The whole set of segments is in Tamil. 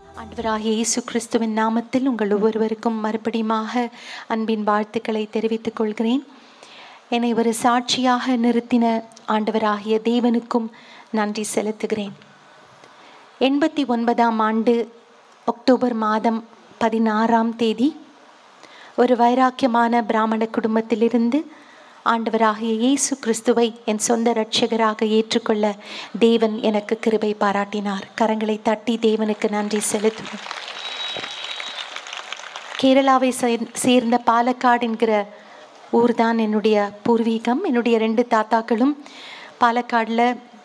ஆண்டவராகிய இயேசு கிறிஸ்துவின் நாமத்தில் உங்கள் ஒவ்வொருவருக்கும் மறுபடியுமாக அன்பின் வாழ்த்துக்களை தெரிவித்துக் கொள்கிறேன் என்னை ஒரு சாட்சியாக நிறுத்தின ஆண்டவராகிய தேவனுக்கும் நன்றி செலுத்துகிறேன் எண்பத்தி ஒன்பதாம் ஆண்டு அக்டோபர் மாதம் பதினாறாம் தேதி ஒரு வைராக்கியமான பிராமண குடும்பத்திலிருந்து ஆண்டவராகிய இயேசு கிறிஸ்துவை என் சொந்த இரட்சகராக ஏற்றுக்கொள்ள தேவன் எனக்கு கிருபை பாராட்டினார் கரங்களை தட்டி தேவனுக்கு நன்றி செலுத்துவோம் கேரளாவை சே- சேர்ந்த பாலக்காடு என்கிற ஊர்தான் என்னுடைய பூர்வீகம் என்னுடைய ரெண்டு தாத்தாக்களும் பாலக்காடில்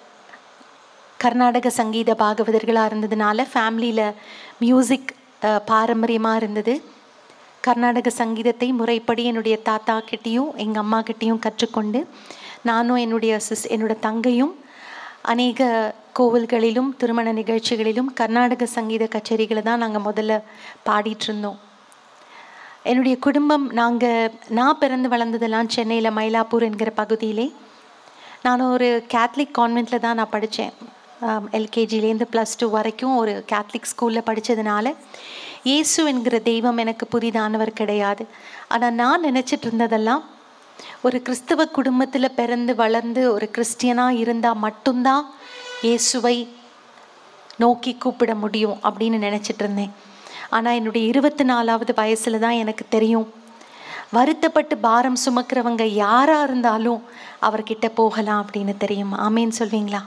கர்நாடக சங்கீத பாகவதர்களாக இருந்ததுனால ஃபேமிலியில் மியூசிக் பாரம்பரியமாக இருந்தது கர்நாடக சங்கீதத்தை முறைப்படி என்னுடைய தாத்தா கிட்டேயும் எங்கள் அம்மா கிட்டேயும் கற்றுக்கொண்டு நானும் என்னுடைய சிஸ் என்னோட தங்கையும் அநேக கோவில்களிலும் திருமண நிகழ்ச்சிகளிலும் கர்நாடக சங்கீத கச்சேரிகளை தான் நாங்கள் முதல்ல பாடிட்டு இருந்தோம் என்னுடைய குடும்பம் நாங்கள் நான் பிறந்து வளர்ந்ததெல்லாம் சென்னையில் மயிலாப்பூர் என்கிற பகுதியிலே நான் ஒரு கேத்லிக் கான்வெண்ட்டில் தான் நான் படித்தேன் எல்கேஜிலேருந்து ப்ளஸ் டூ வரைக்கும் ஒரு கேத்லிக் ஸ்கூலில் படித்ததுனால இயேசு என்கிற தெய்வம் எனக்கு புதிதானவர் கிடையாது ஆனால் நான் நினச்சிட்டு இருந்ததெல்லாம் ஒரு கிறிஸ்தவ குடும்பத்தில் பிறந்து வளர்ந்து ஒரு கிறிஸ்டியனாக இருந்தால் மட்டும்தான் இயேசுவை நோக்கி கூப்பிட முடியும் அப்படின்னு நினச்சிட்டு இருந்தேன் ஆனால் என்னுடைய இருபத்தி நாலாவது வயசில் தான் எனக்கு தெரியும் வருத்தப்பட்டு பாரம் சுமக்கிறவங்க யாராக இருந்தாலும் அவர்கிட்ட போகலாம் அப்படின்னு தெரியும் ஆமேன்னு சொல்வீங்களா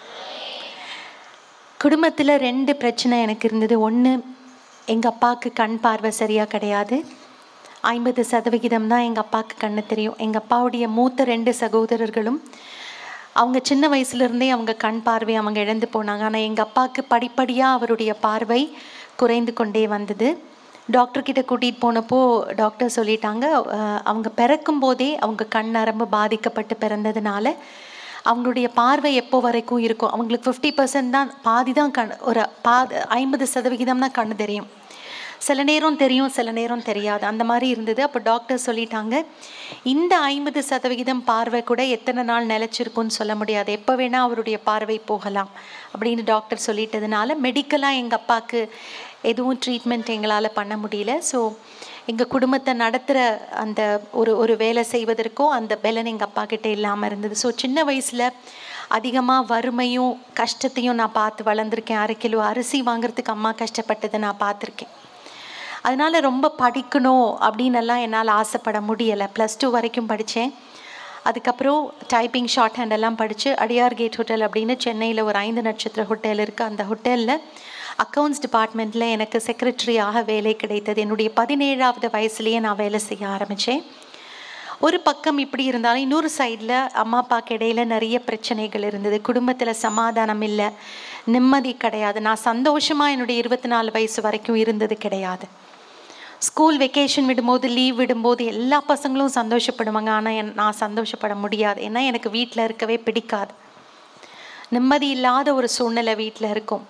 குடும்பத்தில் ரெண்டு பிரச்சனை எனக்கு இருந்தது ஒன்று எங்கள் அப்பாவுக்கு கண் பார்வை சரியாக கிடையாது ஐம்பது சதவிகிதம் தான் எங்கள் அப்பாவுக்கு கண்ணு தெரியும் எங்கள் அப்பாவுடைய மூத்த ரெண்டு சகோதரர்களும் அவங்க சின்ன வயசுலேருந்தே அவங்க கண் பார்வை அவங்க இழந்து போனாங்க ஆனால் எங்கள் அப்பாவுக்கு படிப்படியாக அவருடைய பார்வை குறைந்து கொண்டே வந்தது டாக்டர் கிட்ட கூட்டிகிட்டு போனப்போ டாக்டர் சொல்லிட்டாங்க அஹ், அவங்க பிறக்கும் போதே அவங்க கண் நரம்பு பாதிக்கப்பட்டு பிறந்ததுனால அவங்களுடைய பார்வை எப்போ வரைக்கும் இருக்கும் அவங்களுக்கு ஃபிஃப்டி பர்சன்ட் தான் பாதி தான் கண் ஒரு பாதி ஐம்பது சதவிகிதம் தான் கண்ணு தெரியும் சில நேரம் தெரியும் சில நேரம் தெரியாது அந்த மாதிரி இருந்தது அப்போ டாக்டர் சொல்லிட்டாங்க இந்த ஐம்பது சதவிகிதம் பார்வை கூட எத்தனை நாள் நிலச்சிருக்கும்னு சொல்ல முடியாது எப்போ வேணால் அவருடைய பார்வை போகலாம் அப்படின்னு டாக்டர் சொல்லிட்டதுனால மெடிக்கலாக எங்கள் அப்பாவுக்கு எதுவும் ட்ரீட்மெண்ட் எங்களால் பண்ண முடியல ஸோ எங்கள் குடும்பத்தை நடத்துகிற அந்த ஒரு ஒரு வேலை செய்வதற்கோ அந்த பலன் எங்கள் அப்பா கிட்ட இல்லாமல் இருந்தது ஸோ சின்ன வயசில் அதிகமாக வறுமையும் கஷ்டத்தையும் நான் பார்த்து வளர்ந்துருக்கேன் அரை கிலோ அரிசி வாங்குறதுக்கு அம்மா கஷ்டப்பட்டதை நான் பார்த்துருக்கேன் அதனால ரொம்ப படிக்கணும் அப்படின்னு எல்லாம் என்னால் ஆசைப்பட முடியலை ப்ளஸ் டூ வரைக்கும் படித்தேன் அதுக்கப்புறம் டைப்பிங் ஷார்ட் ஹேண்ட் எல்லாம் படித்து அடியார் கேட் ஹோட்டல் அப்படின்னு சென்னையில் ஒரு ஐந்து நட்சத்திர ஹோட்டல் இருக்குது அந்த ஹோட்டலில் அக்கௌண்ட்ஸ் டிபார்ட்மெண்ட்டில் எனக்கு செக்ரட்டரியாக வேலை கிடைத்தது என்னுடைய பதினேழாவது வயசுலேயே நான் வேலை செய்ய ஆரம்பித்தேன் ஒரு பக்கம் இப்படி இருந்தாலும் இன்னொரு சைடில் அம்மா அப்பாக்கு இடையில நிறைய பிரச்சனைகள் இருந்தது குடும்பத்தில் சமாதானம் இல்லை நிம்மதி கிடையாது நான் சந்தோஷமாக என்னுடைய இருபத்தி நாலு வயசு வரைக்கும் இருந்தது கிடையாது ஸ்கூல் வெக்கேஷன் விடும்போது லீவ் விடும்போது எல்லா பசங்களும் சந்தோஷப்படுவாங்க ஆனால் என் நான் சந்தோஷப்பட முடியாது ஏன்னா எனக்கு வீட்டில் இருக்கவே பிடிக்காது நிம்மதி இல்லாத ஒரு சூழ்நிலை வீட்டில் இருக்கும்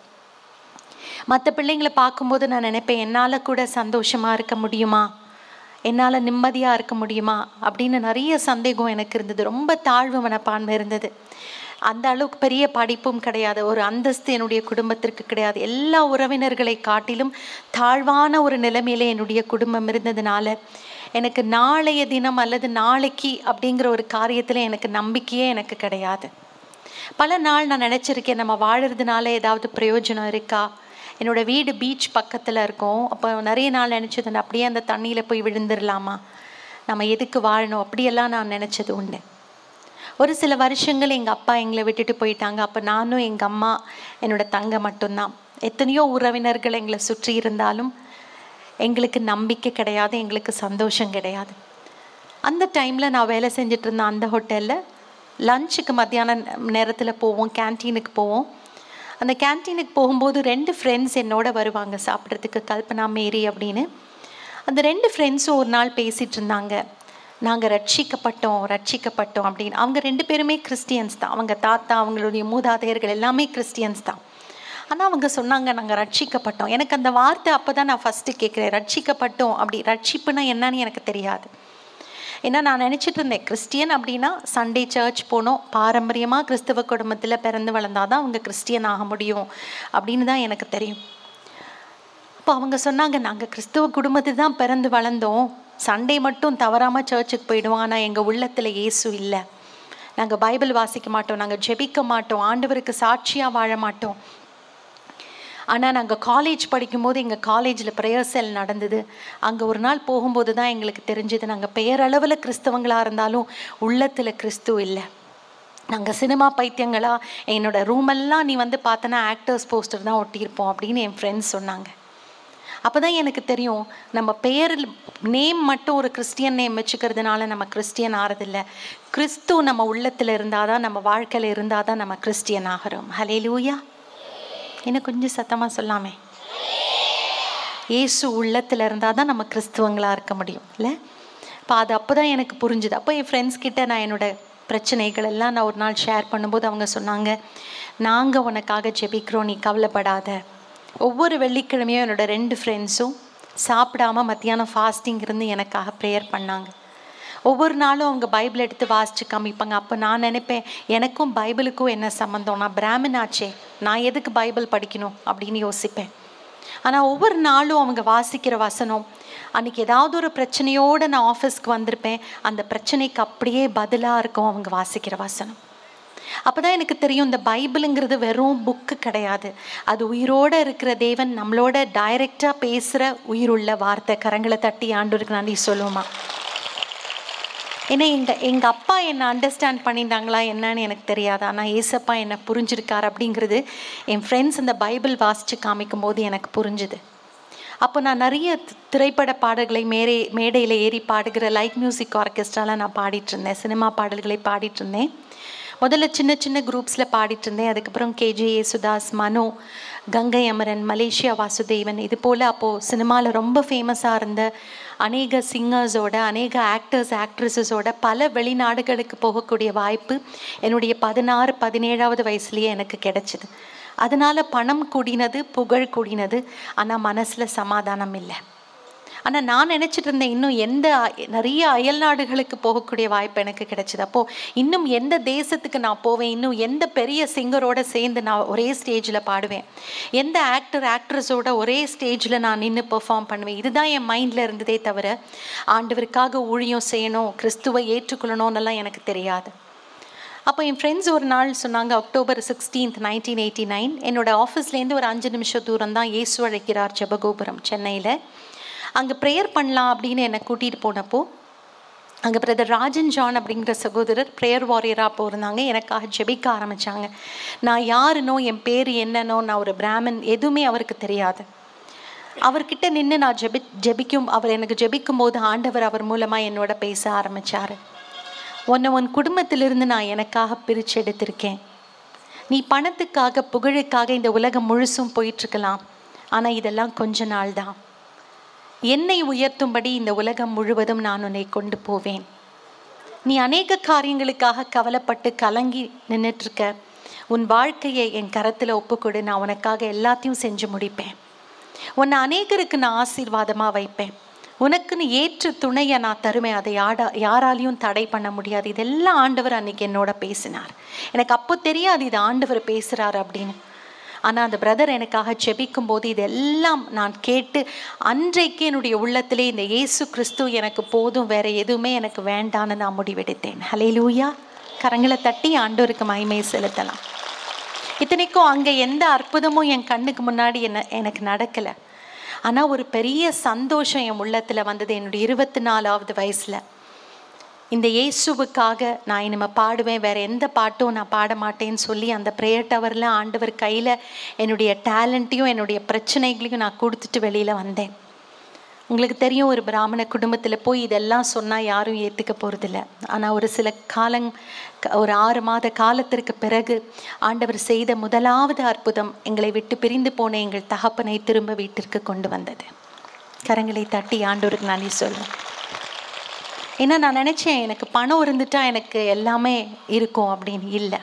மற்ற பிள்ளைங்களை பார்க்கும்போது நான் நினைப்பேன் என்னால் கூட சந்தோஷமாக இருக்க முடியுமா என்னால் நிம்மதியாக இருக்க முடியுமா அப்படின்னு நிறைய சந்தேகம் எனக்கு இருந்தது ரொம்ப தாழ்வு மனப்பான்மை இருந்தது அந்த அளவுக்கு பெரிய படிப்பும் கிடையாது ஒரு அந்தஸ்து என்னுடைய குடும்பத்திற்கு கிடையாது எல்லா உறவினர்களை காட்டிலும் தாழ்வான ஒரு நிலைமையில என்னுடைய குடும்பம் இருந்ததுனால எனக்கு நாளைய தினம் அல்லது நாளைக்கு அப்படிங்கிற ஒரு காரியத்தில் எனக்கு நம்பிக்கையே எனக்கு கிடையாது பல நாள் நான் நினச்சிருக்கேன் நம்ம வாழறதுனால ஏதாவது பிரயோஜனம் இருக்கா என்னோட வீடு பீச் பக்கத்தில் இருக்கும் அப்போ நிறைய நாள் நினச்சது அப்படியே அந்த தண்ணியில் போய் விழுந்துடலாமா நம்ம எதுக்கு வாழணும் அப்படியெல்லாம் நான் நினச்சது உண்டு ஒரு சில வருஷங்கள் எங்கள் அப்பா எங்களை விட்டுட்டு போயிட்டாங்க அப்போ நானும் எங்கள் அம்மா என்னோட தங்க மட்டும்தான் எத்தனையோ உறவினர்கள் எங்களை சுற்றி இருந்தாலும் எங்களுக்கு நம்பிக்கை கிடையாது எங்களுக்கு சந்தோஷம் கிடையாது அந்த டைமில் நான் வேலை செஞ்சுட்டு இருந்தேன் அந்த ஹோட்டலில் லஞ்சுக்கு மத்தியான நேரத்தில் போவோம் கேன்டீனுக்கு போவோம் அந்த கேன்டீனுக்கு போகும்போது ரெண்டு ஃப்ரெண்ட்ஸ் என்னோட வருவாங்க சாப்பிட்றதுக்கு கல்பனா மேரி அப்படின்னு அந்த ரெண்டு ஃப்ரெண்ட்ஸும் ஒரு நாள் பேசிகிட்டு இருந்தாங்க நாங்கள் ரட்சிக்கப்பட்டோம் ரட்சிக்கப்பட்டோம் அப்படின்னு அவங்க ரெண்டு பேருமே கிறிஸ்டியன்ஸ் தான் அவங்க தாத்தா அவங்களுடைய மூதாதையர்கள் எல்லாமே கிறிஸ்டியன்ஸ் தான் ஆனால் அவங்க சொன்னாங்க நாங்கள் ரட்சிக்கப்பட்டோம் எனக்கு அந்த வார்த்தை அப்போ தான் நான் ஃபஸ்ட்டு கேட்குறேன் ரட்சிக்கப்பட்டோம் அப்படி ரட்சிப்புனா என்னன்னு எனக்கு தெரியாது ஏன்னா நான் நினச்சிட்டு இருந்தேன் கிறிஸ்டியன் அப்படின்னா சண்டே சர்ச் போனோம் பாரம்பரியமாக கிறிஸ்தவ குடும்பத்தில் பிறந்து வளர்ந்தாதான் அவங்க கிறிஸ்டியன் ஆக முடியும் அப்படின்னு தான் எனக்கு தெரியும் அப்போ அவங்க சொன்னாங்க நாங்கள் கிறிஸ்துவ குடும்பத்தில் தான் பிறந்து வளர்ந்தோம் சண்டே மட்டும் தவறாமல் சர்ச்சுக்கு போயிடுவோம் ஆனால் எங்கள் உள்ளத்தில் இயேசு இல்லை நாங்கள் பைபிள் வாசிக்க மாட்டோம் நாங்கள் ஜெபிக்க மாட்டோம் ஆண்டவருக்கு சாட்சியாக வாழ மாட்டோம் ஆனால் நாங்கள் காலேஜ் படிக்கும்போது எங்கள் காலேஜில் ப்ரேயர் செல் நடந்தது அங்கே ஒரு நாள் போகும்போது தான் எங்களுக்கு தெரிஞ்சது நாங்கள் பெயரளவில் கிறிஸ்தவங்களாக இருந்தாலும் உள்ளத்தில் கிறிஸ்து இல்லை நாங்கள் சினிமா பைத்தியங்களா என்னோட ரூமெல்லாம் நீ வந்து பார்த்தனா ஆக்டர்ஸ் போஸ்டர் தான் ஒட்டியிருப்போம் அப்படின்னு என் ஃப்ரெண்ட்ஸ் சொன்னாங்க அப்போ தான் எனக்கு தெரியும் நம்ம பெயர் நேம் மட்டும் ஒரு கிறிஸ்டியன் நேம் வச்சுக்கிறதுனால நம்ம கிறிஸ்டியன் ஆகிறதில்ல கிறிஸ்து நம்ம உள்ளத்தில் இருந்தால் தான் நம்ம வாழ்க்கையில் இருந்தால் தான் நம்ம கிறிஸ்டியன் ஆகிறோம் ஹலே லூயா இன்னும் கொஞ்சம் சத்தமாக சொல்லாமே இயேசு உள்ளத்தில் இருந்தால் தான் நம்ம கிறிஸ்துவங்களாக இருக்க முடியும் இல்லை இப்போ அது அப்போ தான் எனக்கு புரிஞ்சுது அப்போ என் ஃப்ரெண்ட்ஸ் கிட்ட நான் என்னோட பிரச்சனைகள் எல்லாம் நான் ஒரு நாள் ஷேர் பண்ணும்போது அவங்க சொன்னாங்க நாங்கள் உனக்காக ஜெபிக்கிறோம் நீ கவலைப்படாத ஒவ்வொரு வெள்ளிக்கிழமையும் என்னோட ரெண்டு ஃப்ரெண்ட்ஸும் சாப்பிடாம மத்தியானம் ஃபாஸ்டிங் இருந்து எனக்காக ப்ரேயர் பண்ணாங்க ஒவ்வொரு நாளும் அவங்க பைபிள் எடுத்து வாசித்து காமிப்பாங்க அப்போ நான் நினைப்பேன் எனக்கும் பைபிளுக்கும் என்ன சம்மந்தம் நான் பிராமின் ஆச்சே நான் எதுக்கு பைபிள் படிக்கணும் அப்படின்னு யோசிப்பேன் ஆனால் ஒவ்வொரு நாளும் அவங்க வாசிக்கிற வசனம் அன்றைக்கி ஏதாவது ஒரு பிரச்சனையோடு நான் ஆஃபீஸ்க்கு வந்திருப்பேன் அந்த பிரச்சனைக்கு அப்படியே பதிலாக இருக்கும் அவங்க வாசிக்கிற வசனம் அப்போ தான் எனக்கு தெரியும் இந்த பைபிளுங்கிறது வெறும் புக்கு கிடையாது அது உயிரோடு இருக்கிற தேவன் நம்மளோட டைரெக்டாக பேசுகிற உயிருள்ள வார்த்தை கரங்களை தட்டி ஆண்டோருக்கு நன்றி சொல்லுவோமா ஏன்னா எங்கள் எங்கள் அப்பா என்னை அண்டர்ஸ்டாண்ட் பண்ணிட்டாங்களா என்னன்னு எனக்கு தெரியாது ஆனால் ஏசப்பா என்னை புரிஞ்சிருக்கார் அப்படிங்கிறது என் ஃப்ரெண்ட்ஸ் இந்த பைபிள் வாசித்து காமிக்கும் போது எனக்கு புரிஞ்சுது அப்போ நான் நிறைய திரைப்பட பாடல்களை மேரே மேடையில் ஏறி பாடுகிற லைட் மியூசிக் ஆர்கெஸ்ட்ராலாம் நான் பாடிட்டு இருந்தேன் சினிமா பாடல்களை பாடிட்டு இருந்தேன் முதல்ல சின்ன சின்ன குரூப்ஸில் பாடிட்டு இருந்தேன் அதுக்கப்புறம் கேஜே யேசுதாஸ் மனோ கங்கை அமரன் மலேசியா வாசுதேவன் இது போல் அப்போது சினிமாவில் ரொம்ப ஃபேமஸாக இருந்த அநேக சிங்கர்ஸோட அநேக ஆக்டர்ஸ் ஆக்ட்ரஸஸோட பல வெளிநாடுகளுக்கு போகக்கூடிய வாய்ப்பு என்னுடைய பதினாறு பதினேழாவது வயசுலேயே எனக்கு கிடைச்சிது அதனால் பணம் கூடினது புகழ் கூடினது ஆனால் மனசில் சமாதானம் இல்லை ஆனால் நான் நினச்சிட்டு இருந்தேன் இன்னும் எந்த நிறைய அயல் நாடுகளுக்கு போகக்கூடிய வாய்ப்பு எனக்கு கிடைச்சிது அப்போது இன்னும் எந்த தேசத்துக்கு நான் போவேன் இன்னும் எந்த பெரிய சிங்கரோட சேர்ந்து நான் ஒரே ஸ்டேஜில் பாடுவேன் எந்த ஆக்டர் ஆக்ட்ரஸோட ஒரே ஸ்டேஜில் நான் நின்று பெர்ஃபார்ம் பண்ணுவேன் இதுதான் என் மைண்டில் இருந்ததே தவிர ஆண்டவருக்காக ஊழியம் செய்யணும் கிறிஸ்துவை ஏற்றுக்கொள்ளணும்னெல்லாம் எனக்கு தெரியாது அப்போ என் ஃப்ரெண்ட்ஸ் ஒரு நாள் சொன்னாங்க October sixteenth nineteen eighty nine என்னோடய ஆஃபீஸ்லேருந்து ஒரு அஞ்சு நிமிஷம் தூரம் தான் இயேசு அழைக்கிறார் ஜெபகோபுரம் சென்னையில் அங்கே ப்ரேயர் பண்ணலாம் அப்படின்னு என்னை கூட்டிகிட்டு போனப்போ அங்கே பிரதர் ராஜன் ஜான் அப்படிங்கிற சகோதரர் ப்ரேயர் வாரியராக போயிருந்தாங்க எனக்காக ஜெபிக்க ஆரம்பித்தாங்க நான் யாருனோ என் பேர் என்னன்னோ நான் ஒரு பிராமன் எதுவுமே அவருக்கு தெரியாது அவர்கிட்ட நின்று நான் ஜெபி ஜெபிக்கும் அவர் எனக்கு ஜெபிக்கும் போது ஆண்டவர் அவர் மூலமாக என்னோட பேச ஆரம்பித்தார் உன்னை உன் குடும்பத்திலிருந்து நான் எனக்காக பிரித்து எடுத்திருக்கேன் நீ பணத்துக்காக புகழுக்காக இந்த உலகம் முழுசும் போயிட்டுருக்கலாம் ஆனால் இதெல்லாம் கொஞ்ச நாள் தான் என்னை உயர்த்தும்படி இந்த உலகம் முழுவதும் நான் உன்னை கொண்டு போவேன் நீ அநேக காரியங்களுக்காக கவலைப்பட்டு கலங்கி நின்றுட்டுருக்க உன் வாழ்க்கையை என் கரத்தில் ஒப்புக்கொடு நான் உனக்காக எல்லாத்தையும் செஞ்சு முடிப்பேன் உன்னை அநேகருக்கு நான் ஆசீர்வாதமாக வைப்பேன் உனக்குன்னு ஏற்று துணையை நான் தருவேன் அதை யாடா யாராலையும் தடை பண்ண முடியாது இதெல்லாம் ஆண்டவர் அன்னைக்கு என்னோட பேசினார் எனக்கு அப்போ தெரியாது இது ஆண்டவர் பேசுகிறார் அப்படின்னு ஆனால் அந்த பிரதர் எனக்காக செபிக்கும் போது இதெல்லாம் நான் கேட்டு அன்றைக்கு என்னுடைய உள்ளத்திலே இந்த இயேசு கிறிஸ்து எனக்கு போதும் வேற எதுவுமே எனக்கு வேண்டான்னு நான் முடிவெடுத்தேன் ஹலே லூயா கரங்களை தட்டி ஆண்டோருக்கு மகிமையை செலுத்தலாம் இத்தனைக்கும் அங்கே எந்த அற்புதமும் என் கண்ணுக்கு முன்னாடி என்ன எனக்கு நடக்கலை ஆனால் ஒரு பெரிய சந்தோஷம் என் உள்ளத்தில் வந்தது என்னுடைய இருபத்தி நாலாவது வயசில் இந்த இயேசுவுக்காக நான் இனிமேல் பாடுவேன் வேறு எந்த பாட்டும் நான் பாட மாட்டேன்னு சொல்லி அந்த ப்ரேயர் டவரில் ஆண்டவர் கையில் என்னுடைய டேலண்ட்டையும் என்னுடைய பிரச்சனைகளையும் நான் கொடுத்துட்டு வெளியில் வந்தேன் உங்களுக்கு தெரியும் ஒரு பிராமண குடும்பத்தில் போய் இதெல்லாம் சொன்னால் யாரும் ஏற்றுக்க போகிறதில்ல ஆனால் ஒரு சில காலங் ஒரு ஆறு மாத காலத்திற்கு பிறகு ஆண்டவர் செய்த முதலாவது அற்புதம் எங்களை விட்டு பிரிந்து போன எங்கள் தகப்பனை திரும்ப வீட்டிற்கு கொண்டு வந்தது கரங்களை தட்டி ஆண்டவருக்கு நன்றி சொல்லுவேன் ஏன்னா நான் நினச்சேன் எனக்கு பணம் இருந்துட்டா எனக்கு எல்லாமே இருக்கும் அப்படின்னு இல்லை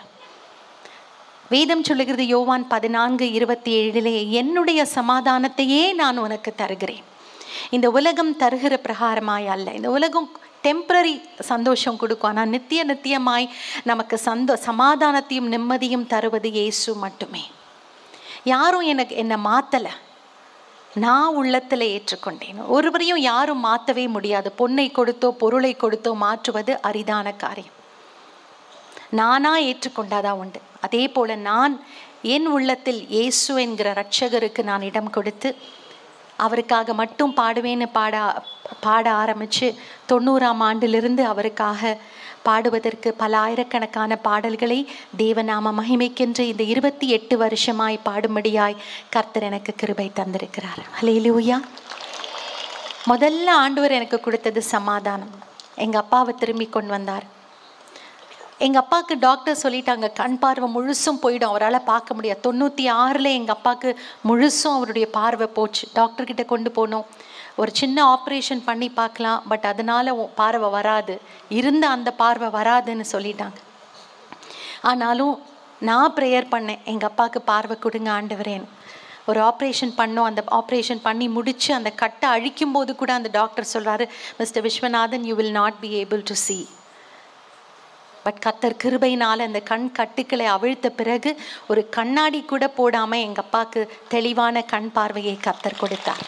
வேதம் சொல்லுகிறது யோவான் பதினான்கு இருபத்தி ஏழிலே என்னுடைய சமாதானத்தையே நான் உனக்கு தருகிறேன் இந்த உலகம் தருகிற பிரகாரமாய் அல்ல இந்த உலகம் டெம்பரரி சந்தோஷம் கொடுக்கும் ஆனால் நித்திய நித்தியமாய் நமக்கு சந்தோ சமாதானத்தையும் நிம்மதியும் தருவது இயேசு மட்டுமே யாரும் எனக்கு என்னை மாற்றலை நான் உள்ளத்தில் ஏற்றுக்கொண்டேன் ஒருவரையும் யாரும் மாற்றவே முடியாது பொன்னை கொடுத்தோ பொருளை கொடுத்தோ மாற்றுவது அரிதான காரியம் நானா ஏற்றுக்கொண்டாதான் உண்டு அதே போல நான் என் உள்ளத்தில் இயேசு என்கிற ரட்சகருக்கு நான் இடம் கொடுத்து அவருக்காக மட்டும் பாடுவேன்னு பாட பாட ஆரம்பித்து தொண்ணூறாம் ஆண்டிலிருந்து அவருக்காக பாடுவதற்கு பல ஆயிரக்கணக்கான பாடல்களை தேவநாம மகிமைக்கென்று இந்த இருபத்தி எட்டு வருஷமாய் பாடும்படியாய் கர்த்தர் எனக்கு கிருபை தந்திருக்கிறார் ஹலேலூயா முதல்ல ஆண்டவர் எனக்கு கொடுத்தது சமாதானம் எங்கள் அப்பாவை திரும்பி கொண்டு வந்தார் எங்கள் அப்பாவுக்கு டாக்டர் சொல்லிட்டாங்க கண் பார்வை முழுசும் போயிடும் அவரால் பார்க்க முடியாது தொண்ணூற்றி ஆறில் எங்கள் அப்பாவுக்கு முழுசும் அவருடைய பார்வை போச்சு டாக்டர்கிட்ட கொண்டு போனோம் ஒரு சின்ன ஆப்ரேஷன் பண்ணி பார்க்கலாம் பட் அதனால் பார்வை வராது இருந்த அந்த பார்வை வராதுன்னு சொல்லிட்டாங்க ஆனாலும் நான் ப்ரேயர் பண்ணேன் எங்கள் அப்பாவுக்கு பார்வை கொடுங்க ஆண்டவரேன்னு ஒரு ஆப்ரேஷன் பண்ணோம் அந்த ஆப்ரேஷன் பண்ணி முடித்து அந்த கட்டை அழிக்கும் போது கூட அந்த டாக்டர் சொல்கிறாரு mister Viswanathan you will not be able to see but கத்தர் கிருபையினால் அந்த கண் கட்டுக்களை அவிழ்த்த பிறகு ஒரு கண்ணாடி கூட போடாமல் எங்கள் அப்பாவுக்கு தெளிவான கண் பார்வையை கத்தர் கொடுத்தார்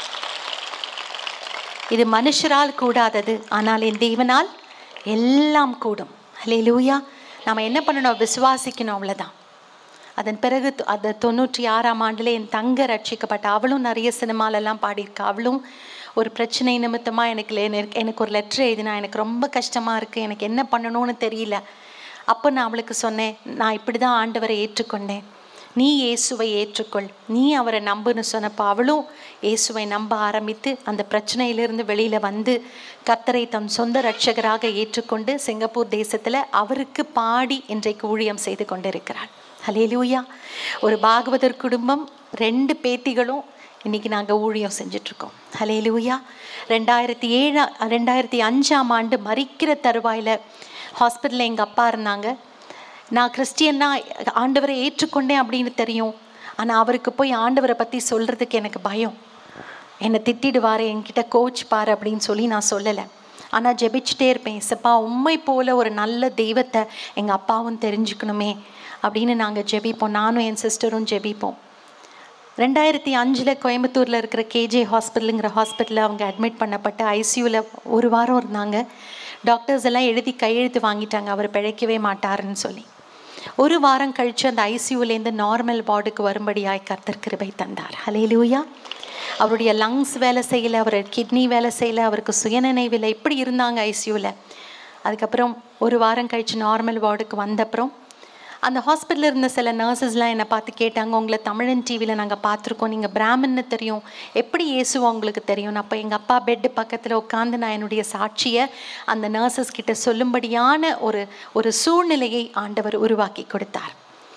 இது மனுஷரால் கூடாதது ஆனால் என் தேவனால் எல்லாம் கூடும் ஹalleluya நம்ம என்ன பண்ணணும் விசுவாசிக்கணும் அவ்வளோதான் அதன் பிறகு தொ- அந்த தொண்ணூற்றி ஆறாம் ஆண்டில் என் தங்க ரட்சிக்கப்பட்ட அவளும் நிறைய சினிமாலெல்லாம் பாடியிருக்கா அவளும் ஒரு பிரச்சனை நிமித்தமாக எனக்கு le- எனக்கு- எனக்கு ஒரு லெட்டர் எழுதினா எனக்கு ரொம்ப கஷ்டமாக இருக்குது எனக்கு என்ன பண்ணணும்னு தெரியல அப்போ நான் அவளுக்கு சொன்னேன் நான் இப்படி தான் ஆண்டவரை ஏற்றுக்கொண்டேன் நீ இயேசுவை ஏற்றுக்கொள் நீ அவரை நம்புன்னு சொன்னப்போ அவளும் இயேசுவை நம்ப ஆரம்பித்து அந்த பிரச்சனையிலிருந்து வெளியில் வந்து கத்தரை தம் சொந்த ரட்சகராக ஏற்றுக்கொண்டு சிங்கப்பூர் தேசத்தில் அவருக்கு பாடி இன்றைக்கு ஊழியம் செய்து கொண்டிருக்கிறாள் ஹலேலூயா ஒரு பாகவதர் குடும்பம் ரெண்டு பேத்திகளும் இன்னைக்கு நாங்கள் ஊழியம் செஞ்சிட்ருக்கோம் ஹலேலூயா ரெண்டாயிரத்தி ஏழா ரெண்டாயிரத்தி அஞ்சாம் ஆண்டு மறிக்கிற தருவாயில் ஹாஸ்பிட்டலில் எங்கள் அப்பா இருந்தாங்க நான் கிறிஸ்டியன்னா ஆண்டவரை ஏற்றுக்கொண்டேன் அப்படின்னு தெரியும் ஆனால் அவருக்கு போய் ஆண்டவரை பற்றி சொல்கிறதுக்கு எனக்கு பயம் என்னை திட்டிடுவார் என்கிட்ட கோச் பாரு அப்படின்னு சொல்லி நான் சொல்லலை ஆனால் ஜெபிச்சுட்டே இருப்பேன் இசப்பா உண்மை போல ஒரு நல்ல தெய்வத்தை எங்கள் அப்பாவும் தெரிஞ்சுக்கணுமே அப்படின்னு நாங்கள் ஜெபிப்போம் நானும் என் சிஸ்டரும் ஜெபிப்போம் ரெண்டாயிரத்தி அஞ்சில் கோயம்புத்தூரில் இருக்கிற கேஜே ஹாஸ்பிட்டலுங்கிற ஹாஸ்பிட்டலில் அவங்க அட்மிட் பண்ணப்பட்டு ஐசியூவில் ஒரு வாரம் இருந்தாங்க டாக்டர்ஸ் எல்லாம் எழுதி கையெழுத்து வாங்கிட்டாங்க அவர் பிழைக்கவே மாட்டாருன்னு சொல்லி ஒரு வாரம் கழித்து அந்த ஐசியூலேருந்து நார்மல் வார்டுக்கு வரும்படியாய் கர்த்தர் கிருபை தந்தார் ஹலேலூயா அவருடைய லங்ஸ் வேலை செய்யலை அவர் கிட்னி வேலை செய்யலை அவருக்கு சுயநினைவில் இப்படி இருந்தாங்க ஐசியூவில் அதுக்கப்புறம் ஒரு வாரம் கழித்து நார்மல் வார்டுக்கு வந்தப்புறம் அந்த ஹாஸ்பிட்டலில் இருந்த சில நர்சஸ்லாம் என்னை பார்த்து கேட்டாங்க உங்களை தமிழன் டிவியில் நாங்கள் பார்த்துருக்கோம் நீங்கள் பிராமன்னு தெரியும் எப்படி இயேசுவா உங்களுக்கு தெரியும் அப்போ எங்கள் அப்பா பெட்டு பக்கத்தில் உட்காந்து நான் என்னுடைய சாட்சியை அந்த நர்சஸ் கிட்ட சொல்லும்படியான ஒரு ஒரு சூழ்நிலையை ஆண்டவர் உருவாக்கி கொடுத்தார்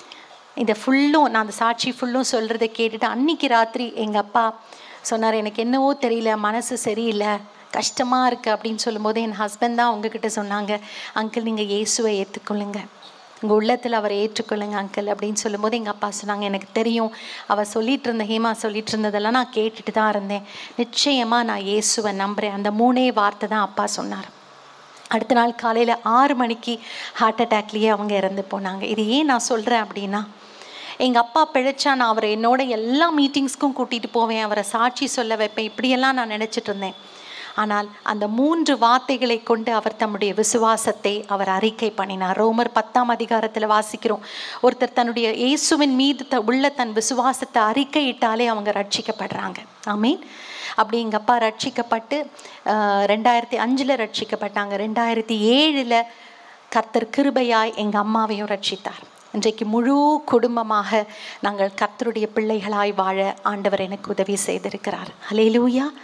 இதை ஃபுல்லும் நான் அந்த சாட்சி ஃபுல்லும் சொல்கிறத கேட்டுட்டு அன்னைக்கு ராத்திரி எங்கள் அப்பா சொன்னார் எனக்கு என்னவோ தெரியல மனசு சரியில்லை கஷ்டமாக இருக்குது அப்படின்னு சொல்லும்போது என் ஹஸ்பண்ட் தான் உங்ககிட்ட சொன்னாங்க அங்கிள் நீங்கள் இயேசுவை ஏற்றுக்கொள்ளுங்க உங்கள் உள்ளத்தில் அவரை ஏற்றுக்கொள்ளுங்க அங்கிள் அப்படின்னு சொல்லும்போது எங்கள் அப்பா சொன்னாங்க எனக்கு தெரியும் அவள் சொல்லிட்டு இருந்த ஹேமா சொல்லிட்டு இருந்ததெல்லாம் நான் கேட்டுட்டு தான் இருந்தேன் நிச்சயமாக நான் இயேசுவை நம்புகிறேன் அந்த மூணே வார்த்தை தான் அப்பா சொன்னார் அடுத்த நாள் காலையில் ஆறு மணிக்கு ஹார்ட் அட்டாக்லேயே அவங்க இறந்து போனாங்க இது ஏன் நான் சொல்கிறேன் அப்படின்னா எங்கள் அப்பா பிழைச்சா நான் அவரை என்னோட எல்லா மீட்டிங்ஸ்க்கும் கூட்டிகிட்டு போவேன் அவரை சாட்சி சொல்ல வைப்பேன் இப்படியெல்லாம் நான் நினச்சிட்டு இருந்தேன் ஆனால் அந்த மூன்று வார்த்தைகளை கொண்டு அவர் தம்முடைய விசுவாசத்தை அவர் அறிக்கை பண்ணினார் ரோமர் பத்தாம் அதிகாரத்தில் வாசிக்கிறோம் ஒருத்தர் தன்னுடைய இயேசுவின் மீது த உள்ள தன் விசுவாசத்தை அறிக்கையிட்டாலே அவங்க ரட்சிக்கப்படுறாங்க ஆமீன் அப்படி எங்கள் அப்பா ரட்சிக்கப்பட்டு ஆஹ், ரெண்டாயிரத்தி அஞ்சில் ரட்சிக்கப்பட்டாங்க ரெண்டாயிரத்தி ஏழில் கர்த்தர் கிருபையாய் எங்கள் அம்மாவையும் ரட்சித்தார் இன்றைக்கு முழு குடும்பமாக நாங்கள் கர்த்தருடைய பிள்ளைகளாய் வாழ ஆண்டவர் எனக்கு உதவி செய்திருக்கிறார் ஹலேலூயா